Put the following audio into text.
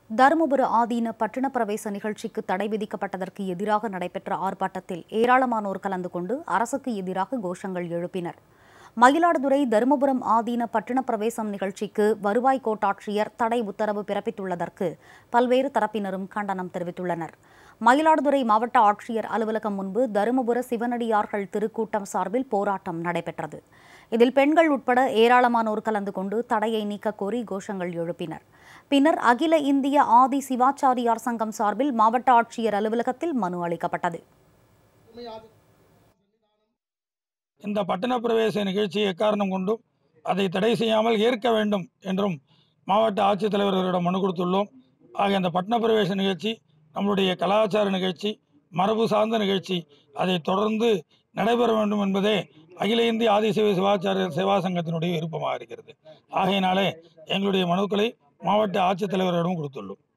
தருமபுர ஆதீன பட்டண பிரவேச நிகழ்ச்சிக்கு தடை விதிக்கப்பட்டதற்கு எதிராக நடைபெற்ற ஆர்ப்பாட்டத்தில் ஏராளமானோர் கலந்து கொண்டு அரசுக்கு எதிராக கோஷங்கள் எழுப்பினர் மயிலாடுதுறை தருமபுரம் ஆதீன பட்டண பிரவேசம் நிகழ்ச்சிக்கு வருவாய் கோட்டாட்சியர் தடை உத்தரவு பிறப்பித்துள்ளதற்கு பல்வேறு தரப்பினரும் கண்டனம் தெரிவித்துள்ளனர் மயிலாடுதுறை மாவட்ட ஆட்சியர் அலுவலகம் முன்பு தருமபுர சிவனடியார்கள் திருக்கூட்டம் சார்பில் போராட்டம் நடைபெற்றது இதில் பெண்கள் உட்பட ஏராளமானோர் கலந்து கொண்டு தடையை நீக்க கோரி கோஷங்கள் எழுப்பினர் பின்னர் அகில இந்திய ஆதி சிவாச்சாரியார் சங்கம் சார்பில் மாவட்ட ஆட்சியர் அலுவலகத்தில் மனு அளிக்கப்பட்டது இந்த பட்டண பிரவேச நிகழ்ச்சியை எக்காரணம் கொண்டும் அதை தடை செய்யாமல் ஏற்க வேண்டும் என்றும் மாவட்ட ஆட்சித்தலைவர்களிடம் மனு கொடுத்துள்ளோம் ஆக இந்த பட்டண பிரவேச நிகழ்ச்சி நம்முடைய கலாச்சார நிகழ்ச்சி மரபு சார்ந்த நிகழ்ச்சி அதை தொடர்ந்து நடைபெற வேண்டும் என்பதே அகில இந்திய ஆதிசிவ சிவாச்சாரிய சேவா சங்கத்தினுடைய விருப்பமாக இருக்கிறது ஆகையினாலே எங்களுடைய மனுக்களை மாவட்ட ஆட்சித்தலைவரிடம் கொடுத்துள்ளோம்